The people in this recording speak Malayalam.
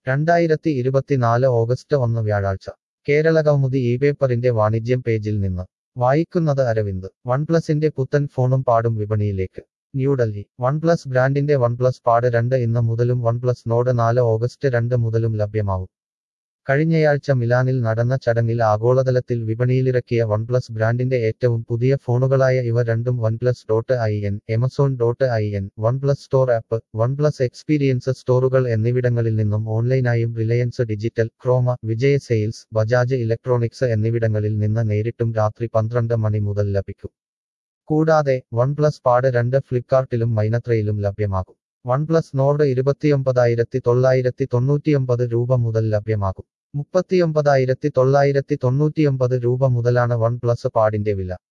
രണ്ടായിരത്തി ഇരുപത്തിനാല് ഓഗസ്റ്റ് ഒന്ന് വ്യാഴാഴ്ച കേരള കൗമുദി ഈ പേപ്പറിന്റെ വാണിജ്യം പേജിൽ നിന്ന് വായിക്കുന്നത് അരവിന്ദ് വൺപ്ലസിന്റെ പുത്തൻ ഫോണും പാടും വിപണിയിലേക്ക് ന്യൂഡൽഹി വൺപ്ലസ് ബ്രാൻഡിന്റെ വൺപ്ലസ് പാഡ് രണ്ട് ഇന്ന് മുതലും വൺപ്ലസ് നോഡ് നാല് ഓഗസ്റ്റ് രണ്ട് മുതലും ലഭ്യമാവും കഴിഞ്ഞയാഴ്ച മിലാനിൽ നടന്ന ചടങ്ങിൽ ആഗോളതലത്തിൽ വിപണിയിലിറക്കിയ വൺപ്ലസ് ബ്രാൻഡിന്റെ ഏറ്റവും പുതിയ ഫോണുകളായ ഇവ രണ്ടും OnePlus dot I N Amazon dot I N OnePlus store app OnePlus experience സ്റ്റോറുകൾ എന്നിവിടങ്ങളിൽ നിന്നും ഓൺലൈനായും Reliance digital Croma Vijay sales Bajaj electronics എന്നിവിടങ്ങളിൽ നിന്ന് നേരിട്ടും രാത്രി പന്ത്രണ്ട് മണി മുതൽ ലഭിക്കും കൂടാതെ വൺപ്ലസ് പാഡ് രണ്ട് ഫ്ലിപ്കാർട്ടിലും മൈനത്രയിലും ലഭ്യമാകും വൺപ്ലസ് നോർഡ് ഇരുപത്തിയൊമ്പതായിരത്തി തൊള്ളായിരത്തി തൊണ്ണൂറ്റിയൊമ്പത് രൂപ മുതൽ ലഭ്യമാകും മുപ്പത്തിയൊമ്പതായിരത്തി തൊള്ളായിരത്തി തൊണ്ണൂറ്റിയൊമ്പത് രൂപ മുതലാണ് വൺപ്ലസ് പാഡിന്റെ വില